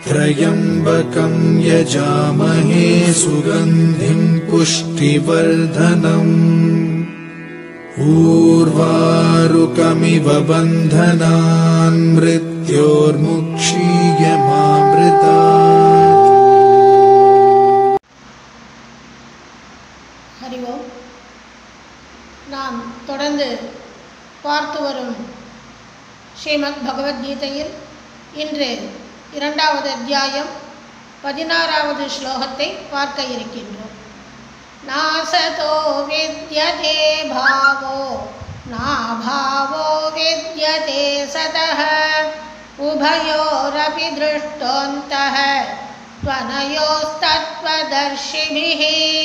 त्र्यम्बकं यजामहे सुगन्धिं पुष्टिवर्धनम् ऊर्वारुकमिव बन्धनान् मृत्योर्मुक्षीयमामृता ஹரி ஓம் நாம் தொடர்ந்து பார்த்து வரும் ஸ்ரீமத் பகவத்கீதையில் இன்று இரண்டாவது அத்தியாயம் பதினாறாவது ஸ்லோகத்தை பார்க்க இருக்கின்றோம் நாசதோ வித்யதே பாவோ நாபாவோ வித்யதே சதः உபயோரபி திருஷ்டோந்தः त्वनयोस्तत्त्वदर्शिभिः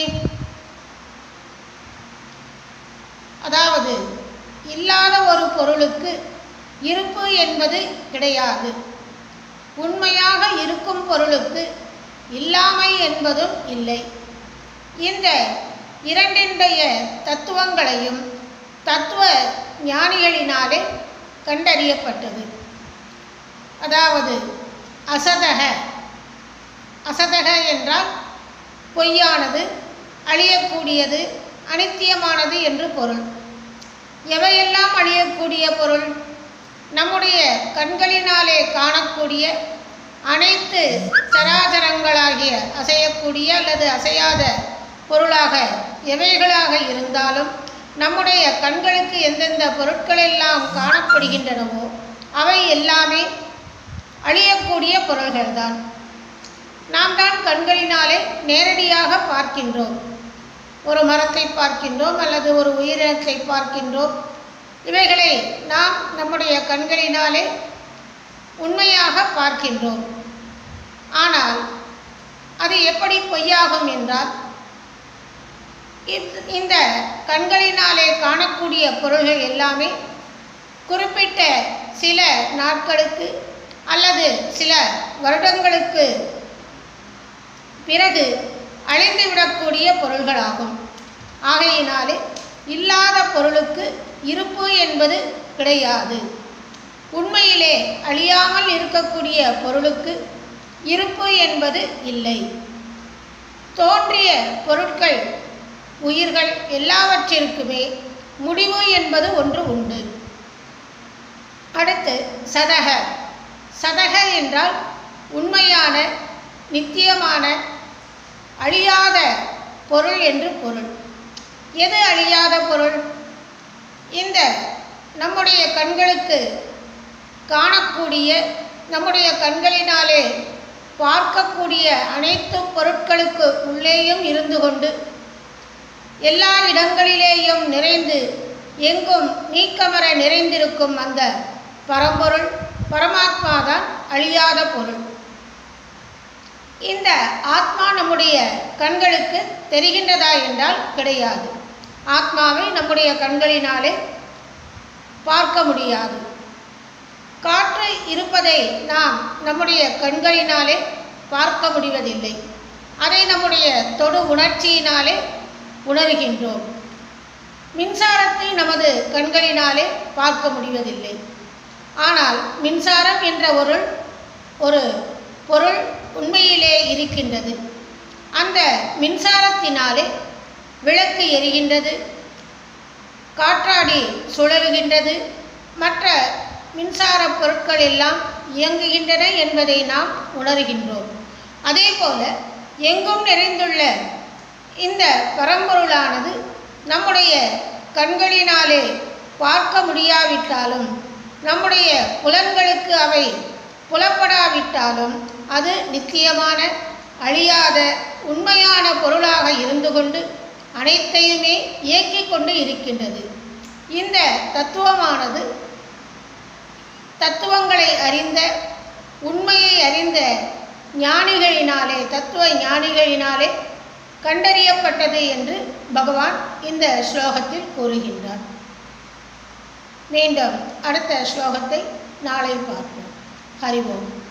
அதாவது இல்லாத ஒரு பொருளுக்கு இருப்பு என்பது கிடையாது உண்மையாக இருக்கும் பொருளுக்கு இல்லாமை என்பதும் இல்லை இந்த இரண்டினுடைய தத்துவங்களையும் தத்துவ ஞானிகளினாலே கண்டறியப்பட்டது அதாவது அசதக அசதக என்றால் பொய்யானது அழியக்கூடியது அனித்தியமானது என்று பொருள் எவையெல்லாம் அழியக்கூடிய பொருள் நம்முடைய கண்களினாலே காணக்கூடிய அனைத்து சராசரங்களாகிய அசையக்கூடிய அல்லது அசையாத பொருளாக எவைகளாக இருந்தாலும் நம்முடைய கண்களுக்கு எந்தெந்த பொருட்களெல்லாம் காணப்படுகின்றனவோ அவை எல்லாமே அழியக்கூடிய பொருள்கள்தான் நாம் தான் கண்களினாலே நேரடியாக பார்க்கின்றோம் ஒரு மரத்தை பார்க்கின்றோம் அல்லது ஒரு உயிரினத்தை பார்க்கின்றோம் இவைகளை நாம் நம்முடைய கண்களினாலே உண்மையாக பார்க்கின்றோம் ஆனால் அது எப்படி பொய்யாகும் என்றால் இந்த- இந்த கண்களினாலே காணக்கூடிய பொருள்கள் எல்லாமே குறிப்பிட்ட சில நாட்களுக்கு அல்லது சில வருடங்களுக்கு பிறகு அழிந்துவிடக்கூடிய பொருள்களாகும் ஆகையினாலே இல்லாத பொருளுக்கு இருப்பு என்பது கிடையாது உண்மையிலே அழியாமல் இருக்கக்கூடிய பொருளுக்கு இருப்பு என்பது இல்லை தோன்றிய பொருட்கள் உயிர்கள் எல்லாவற்றிற்குமே முடிவு என்பது ஒன்று உண்டு அடுத்து சதக சதக என்றால் உண்மையான நித்தியமான அழியாத பொருள் என்று பொருள் எது அழியாத பொருள் இந்த நம்முடைய கண்களுக்கு காணக்கூடிய நம்முடைய கண்களினாலே பார்க்கக்கூடிய அனைத்து பொருட்களுக்கு உள்ளேயும் இருந்து கொண்டு எல்லா இடங்களிலேயும் நிறைந்து எங்கும் நீக்கமர நிறைந்திருக்கும் அந்த பரம்பொருள் பரமாத்மா தான் அழியாத பொருள் இந்த ஆத்மா நம்முடைய கண்களுக்கு தெரிகின்றதா என்றால் கிடையாது ஆத்மாவை நம்முடைய கண்களினாலே பார்க்க முடியாது காற்று இருப்பதை நாம் நம்முடைய கண்களினாலே பார்க்க முடிவதில்லை அதை நம்முடைய தொடு உணர்ச்சியினாலே உணர்கின்றோம் மின்சாரத்தை நமது கண்களினாலே பார்க்க முடிவதில்லை ஆனால் மின்சாரம் என்ற ஒரு ஒரு பொருள் உண்மையிலே இருக்கின்றது அந்த மின்சாரத்தினாலே விளக்கு எரிகின்றது காற்றாடி சுழலுகின்றது மற்ற மின்சார பொருட்கள் எல்லாம் இயங்குகின்றன என்பதை நாம் உணர்கின்றோம் அதே போல எங்கும் நிறைந்துள்ள இந்த பரம்பொருளானது நம்முடைய கண்களினாலே பார்க்க முடியாவிட்டாலும் நம்முடைய புலன்களுக்கு அவை புலப்படாவிட்டாலும் அது நித்தியமான அழியாத உண்மையான பொருளாக இருந்து கொண்டு அனைத்தையுமே இயக்கிக் கொண்டு இருக்கின்றது இந்த தத்துவமானது தத்துவங்களை அறிந்த உண்மையை அறிந்த ஞானிகளினாலே தத்துவ ஞானிகளினாலே கண்டறியப்பட்டது என்று பகவான் இந்த ஸ்லோகத்தில் கூறுகின்றார் மீண்டும் அடுத்த ஸ்லோகத்தை நாளை பார்ப்போம் ஹரி ஓம்